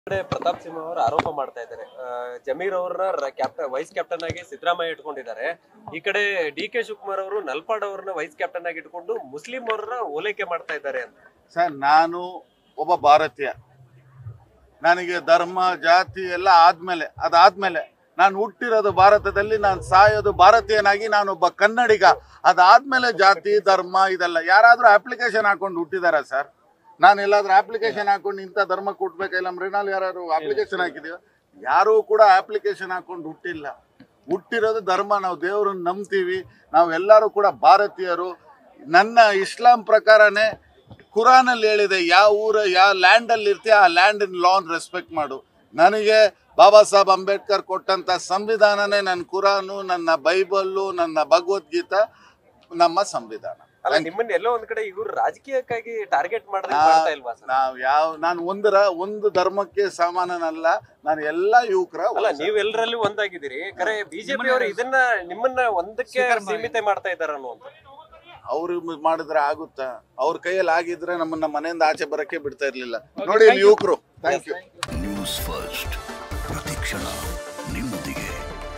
ಕಡೆ ಪ್ರತಾಪ್ ಸಿಂಹ ಅವರು ಆರೋಪ ಮಾಡ್ತಾ ಇದ್ದಾರೆ ಆ, ಜಮೀರ್ ಅವ್ರನ್ನ ಕ್ಯಾಪ್ಟನ್ ವೈಸ್ ಕ್ಯಾಪ್ಟನ್ ಆಗಿ ಸಿದ್ದರಾಮಯ್ಯ ಇಟ್ಕೊಂಡಿದ್ದಾರೆ ಈ ಕಡೆ ಡಿ ಕೆ ಶಿವಕುಮಾರ್ ಅವರು ನಲ್ಪಾಡ್ ಅವ್ರನ್ನ ವೈಸ್ ಕ್ಯಾಪ್ಟನ್ ಆಗಿ ಇಟ್ಕೊಂಡು ಮುಸ್ಲಿಂ ಅವ್ರನ್ನ ಓಲೈಕೆ ಮಾಡ್ತಾ ಇದ್ದಾರೆ ಅಂತ ಸರ್ ನಾನು ಒಬ್ಬ ಭಾರತೀಯ ನನಗೆ ಧರ್ಮ ಜಾತಿ ಎಲ್ಲ ಆದ್ಮೇಲೆ ಅದಾದ್ಮೇಲೆ ನಾನು ಹುಟ್ಟಿರೋದು ಭಾರತದಲ್ಲಿ ನಾನು ಸಾಯೋದು ಭಾರತೀಯನಾಗಿ ನಾನೊಬ್ಬ ಕನ್ನಡಿಗ ಅದಾದ್ಮೇಲೆ ಜಾತಿ ಧರ್ಮ ಇದೆಲ್ಲ ಯಾರಾದ್ರೂ ಅಪ್ಲಿಕೇಶನ್ ಹಾಕೊಂಡು ಹುಟ್ಟಿದಾರ ಸರ್ ನಾನು ಎಲ್ಲಾದ್ರೂ ಅಪ್ಲಿಕೇಶನ್ ಹಾಕೊಂಡು ಇಂಥ ಧರ್ಮ ಕೊಡ್ಬೇಕಿಲ್ಲ ಮೃಣಾಲ್ ಯಾರು ಅಪ್ಲಿಕೇಶನ್ ಹಾಕಿದೀವ ಯಾರೂ ಕೂಡ ಅಪ್ಲಿಕೇಶನ್ ಹಾಕೊಂಡು ಹುಟ್ಟಿಲ್ಲ ಹುಟ್ಟಿರೋದು ಧರ್ಮ ನಾವು ದೇವ್ರನ್ನ ನಂಬ್ತೀವಿ ನಾವೆಲ್ಲರೂ ಕೂಡ ಭಾರತೀಯರು ನನ್ನ ಇಸ್ಲಾಂ ಪ್ರಕಾರನೇ ಕುರಾನಲ್ಲಿ ಹೇಳಿದೆ ಯಾವ ಊರ ಯಾವ ಲ್ಯಾಂಡಲ್ಲಿ ಇರ್ತೀಯ ಆ ಲ್ಯಾಂಡಿನ ಲಾನ್ ರೆಸ್ಪೆಕ್ಟ್ ಮಾಡು ನನಗೆ ಬಾಬಾ ಸಾಹೇಬ್ ಅಂಬೇಡ್ಕರ್ ಕೊಟ್ಟಂತ ಸಂವಿಧಾನನೇ ನನ್ನ ಕುರಾನು ನನ್ನ ಬೈಬಲ್ಲು ನನ್ನ ಭಗವದ್ಗೀತಾ ನಮ್ಮ ಸಂವಿಧಾನ ಅಲ್ಲ ನಿಮ್ಮನ್ನ ಎಲ್ಲೋ ಒಂದ್ ಕಡೆ ಇವ್ರು ರಾಜಕೀಯಕ್ಕಾಗಿ ಟಾರ್ಗೆಟ್ ಮಾಡಿದ್ರೆ ನಾ- ಮಾಡ್ತಾ ಇಲ್ವಾ ಸರ್ ನಾವು ಯಾವ ನಾನು ಒಂದರ ಒಂದು ಧರ್ಮಕ್ಕೆ ಸಮಾನನಲ್ಲ ನಾನು ಎಲ್ಲ ಯುವಕರ ಅಲ್ಲ ನೀವ್ ಎಲ್ಲರಲ್ಲಿ ಒಂದಾಗಿದ್ದೀರಿ ಕರೆ ಬಿಜೆಪಿ ಅವರು ಇದನ್ನ ನಿಮ್ಮನ್ನ ಒಂದಕ್ಕೆ ಸೀಮಿತ ಮಾಡ್ತಾ ಇದಾರ ಅನ್ನುವಂತ ಅವ್ರು ಮಾಡಿದ್ರೆ ಆಗುತ್ತಾ ಅವ್ರ ಕೈಯಲ್ಲಿ ಆಗಿದ್ರೆ ನಮ್ಮನ್ನ ಮನೆಯಿಂದ ಆಚೆ ಬರಕ್ಕೆ ಬಿಡ್ತಾ ಇರ್ಲಿಲ್ಲ ನೋಡಿ ಯುವಕರು ಥ್ಯಾಂಕ್ ಯು ನ್ಯೂಸ್ ಫಸ್ಟ್ ಪ್ರತಿಕ್ಷಣ ನಿಮ್ಮೊಂದಿಗೆ